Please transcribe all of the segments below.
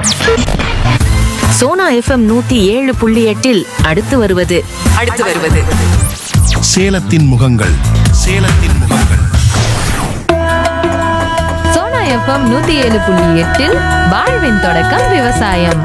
Sona FM நூத்தி ஏழு புள்ளி எட்டில் அடுத்து வருவது அடுத்து வருவது சேலத்தின் முகங்கள் சேலத்தின் முகங்கள் சோனா எஃப்எம் நூத்தி ஏழு புள்ளி எட்டில் வாழ்வின் தொடக்கம் விவசாயம்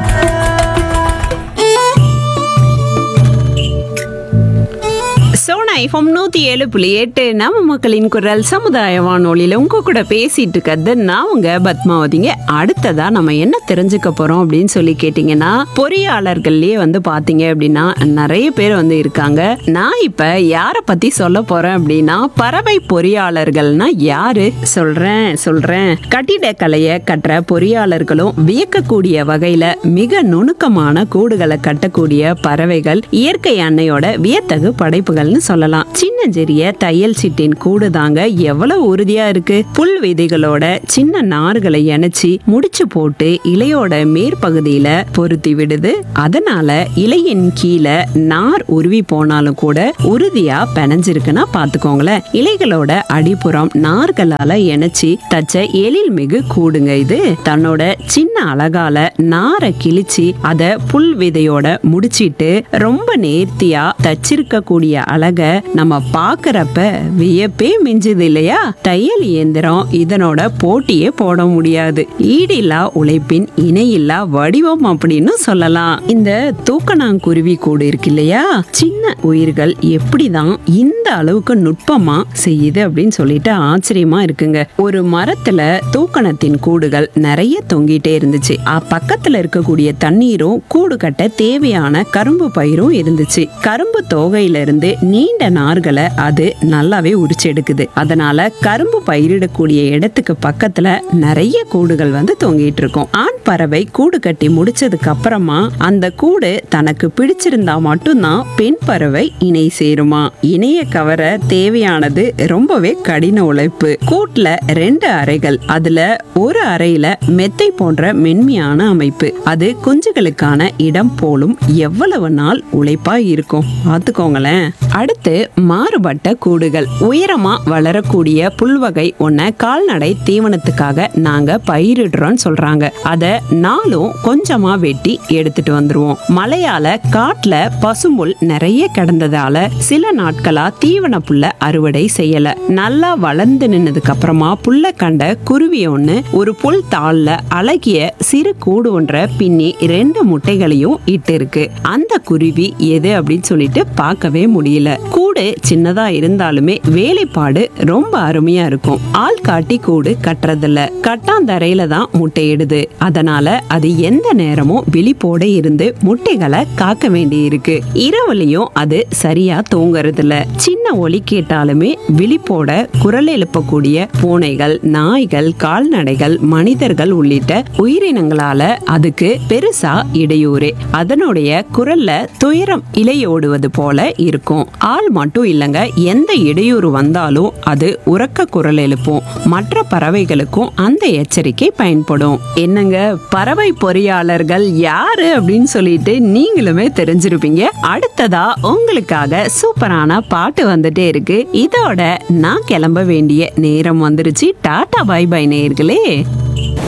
சோனா எஃப்எம் நூற்றி ஏழு புள்ளி எட்டு நம்ம மக்களின் குரல் சமுதாய வானொலியில் உங்க கூட பேசிட்டு இருக்கிறது நான் உங்க பத்மாவதிங்க அடுத்ததா நம்ம என்ன தெரிஞ்சுக்க போறோம் அப்படின்னு சொல்லி கேட்டிங்கன்னா பொறியாளர்கள்லயே வந்து பாத்தீங்க அப்படின்னா நிறைய பேர் வந்து இருக்காங்க நான் இப்ப யாரை பத்தி சொல்ல போறேன் அப்படின்னா பறவை பொறியாளர்கள்னா யாரு சொல்றேன் சொல்றேன் கட்டிடக்கலையை கற்ற பொறியாளர்களும் வியக்கக்கூடிய வகையில மிக நுணுக்கமான கூடுகளை கட்டக்கூடிய பறவைகள் இயற்கை அன்னையோட வியத்தகு படைப்புகள்னு சொல்லலாம் சின்னஞ்சிறிய தையல் சிட்டின் கூடு தாங்க எவ்வளவு உறுதியா இருக்கு புல் விதைகளோட சின்ன நார்களை இணைச்சி முடிச்சு போட்டு இலையோட மேற்பகுதியில பொருத்தி விடுது அதனால இலையின் கீழே நார் உருவி போனாலும் கூட உறுதியா பிணைஞ்சிருக்குன்னா பாத்துக்கோங்களேன் இலைகளோட அடிப்புறம் நார்களால இணைச்சி தச்ச எழில் மிகு கூடுங்க இது தன்னோட சின்ன அழகால நாரை கிழிச்சு அத புல் விதையோட முடிச்சிட்டு ரொம்ப நேர்த்தியா தச்சிருக்க கூடிய அழக நம்ம பாக்குறப்ப வியப்பே மிஞ்சுது இல்லையா தையல் இயந்திரம் இதனோட போட்டியே போட முடியாது ஈடில்லா உழைப்பின் இணையில்லா வடிவம் அப்படின்னு சொல்லலாம் இந்த தூக்கணாங்குருவி கூடு இருக்கு இல்லையா சின்ன உயிர்கள் எப்படிதான் இந்த அளவுக்கு நுட்பமா செய்யுது அப்படின்னு சொல்லிட்டு ஆச்சரியமா இருக்குங்க ஒரு மரத்துல தூக்கணத்தின் கூடுகள் நிறைய தொங்கிட்டே இருந்துச்சு அ, பக்கத்துல இருக்கக்கூடிய தண்ணீரும் கூடு கட்ட தேவையான கரும்பு பயிரும் இருந்துச்சு கரும்பு தோகையில இருந்து நீண்ட நார்களை அது நல்லாவே உரிச்சு எடுக்குது அதனால கரும்பு பயிரிடக்கூடிய இடத்துக்கு பக்கத்துல நிறைய கூடுகள் வந்து தொங்கிட்டு இருக்கும் ஆண் பறவை கூடு கட்டி முடிச்சதுக்கு அப்புறமா அந்த கூடு தனக்கு பிடிச்சிருந்தா மட்டும்தான் பெண் பறவை இணை சேருமா இணைய கவர தேவையானது ரொம்பவே கடின உழைப்பு கூட்டுல ரெண்டு அறைகள் அதுல ஒரு அறையில மெத்தை போன்ற மென்மையான அமைப்பு அது குஞ்சுகளுக்கான இடம் போலும் எவ்வளவு நாள் உழைப்பா இருக்கும் பார்த்துக்கோங்களேன் அடுத்து மாறுபட்ட கூடுகள் உயரமா வளரக்கூடிய புல்வகை ஒன்ன கால்நடை தீவனத்துக்காக நாங்க பயிரிடுறோம்னு சொல்றாங்க அத நாளும் கொஞ்சமா வெட்டி எடுத்துட்டு வந்துருவோம் மழையால காட்டுல பசும்புல் நிறைய கிடந்ததால சில நாட்களா தீவன புல்ல அறுவடை செய்யல நல்லா வளர்ந்து நின்னதுக்கு அப்புறமா புல்ல கண்ட குருவி ஒண்ணு ஒரு புல் தாள்ல அழகிய சிறு கூடு ஒன்ற பின்னி ரெண்டு முட்டைகளையும் இட்டு இருக்கு அந்த குருவி எது அப்படின்னு சொல்லிட்டு பார்க்கவே முடியல கூடு சின்னதா இருந்தாலுமே வேலைப்பாடு ரொம்ப அருமையா இருக்கும் ஆள் காட்டி கூடு கட்டுறதில்ல கட்டாந்தரையில தான் முட்டையிடுது அதனால அது எந்த நேரமும் விழிப்போட இருந்து முட்டைகளை காக்க வேண்டி இருக்கு இரவுலயும் அது சரியா தூங்குறது இல்ல சின்ன ஒலி கேட்டாலுமே விழிப்போட குரல் எழுப்பக்கூடிய பூனைகள் நாய்கள் கால்நடைகள் மனிதர்கள் உள்ளிட்ட உயிரினங்களால அதுக்கு பெருசா இடையூறு அதனுடைய குரல்ல துயரம் இலையோடுவது போல இருக்கும் ஆள் மட்டும் இல்லைங்க எந்த இடையூறு வந்தாலும் அது உறக்க குரல் எழுப்பும் மற்ற பறவைகளுக்கும் அந்த எச்சரிக்கை பயன்படும் என்னங்க பறவை பொறியாளர்கள் யாரு அப்படின்னு சொல்லிட்டு நீங்களுமே தெரிஞ்சிருப்பீங்க அடுத்ததா உங்களுக்காக சூப்பரான பாட்டு வந்துட்டே இருக்கு இதோட நான் கிளம்ப வேண்டிய நேரம் வந்துருச்சு டாடா பை பை நேயர்களே